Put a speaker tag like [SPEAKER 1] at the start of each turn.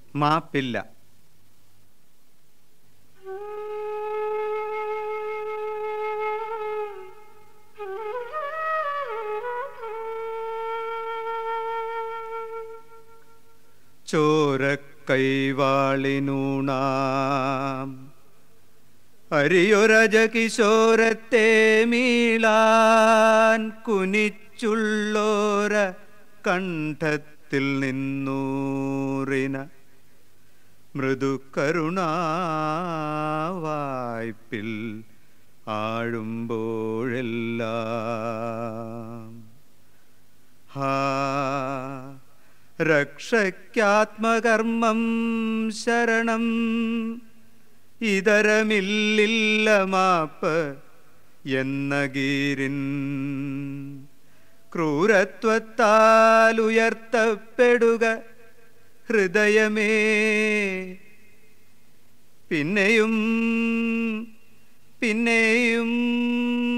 [SPEAKER 1] മാപ്പില്ല ചോരക്കൈവാളിനൂണാം അരിയൊരജ കിശോരത്തെ മീളാൻ കുനിച്ചുള്ളോര കണ്ഠത്തിൽ നിന്നൂറിന മൃദുകരുണാവായ്പിൽ ആഴുമ്പോഴെല്ലാം ഹാ രക്ഷയ്ക്കാത്മകർമ്മം ശരണം ഇതരമില്ലില്ല മാപ്പ് എന്ന ഗീരിൻ ക്രൂരത്വത്താൽ ഉയർത്തപ്പെടുക ഹൃദയമേ പിന്നെയും പിന്നെയും